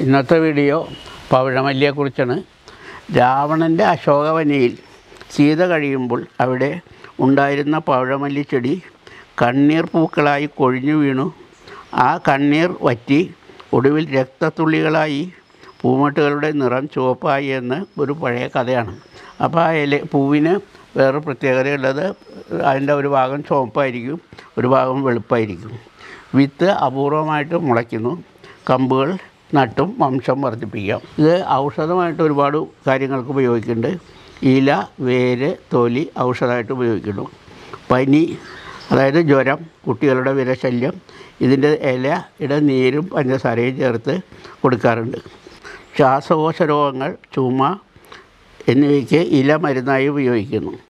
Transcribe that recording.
ഇന്നത്തെ വീഡിയോ പവിഴമല്ലിയെക്കുറിച്ചാണ് രാവണൻ്റെ അശോകവനിയിൽ സീത കഴിയുമ്പോൾ അവിടെ ഉണ്ടായിരുന്ന പവിഴമല്ലി ചെടി കണ്ണീർ പൂക്കളായി കൊഴിഞ്ഞു വീണു ആ കണ്ണീർ വറ്റി ഒടുവിൽ രക്തത്തുള്ളികളായി പൂമൊട്ടുകളുടെ നിറം ചുവപ്പായി എന്ന് ഒരു പഴയ കഥയാണ് അപ്പോൾ ആ ഇല പൂവിന് വേറെ പ്രത്യേകതയുള്ളത് അതിൻ്റെ ഒരു ഭാഗം ചുവപ്പായിരിക്കും ഒരു ഭാഗം വെളുപ്പായിരിക്കും വിത്ത് അപൂർവമായിട്ട് മുളയ്ക്കുന്നു കമ്പുകൾ നട്ടും വംശം വർദ്ധിപ്പിക്കാം ഇത് ഔഷധമായിട്ട് ഒരുപാട് കാര്യങ്ങൾക്ക് ഉപയോഗിക്കുന്നുണ്ട് ഇല വേര് തൊലി ഔഷധമായിട്ട് ഉപയോഗിക്കുന്നു പനി അതായത് ജ്വരം കുട്ടികളുടെ വിരശല്യം ഇതിൻ്റെ ഇലയുടെ നീരും പഞ്ചസാരയും ചേർത്ത് കൊടുക്കാറുണ്ട് ശ്വാസകോശ രോഗങ്ങൾ ചുമ എന്നിവയ്ക്ക് ഇല മരുന്നായി ഉപയോഗിക്കുന്നു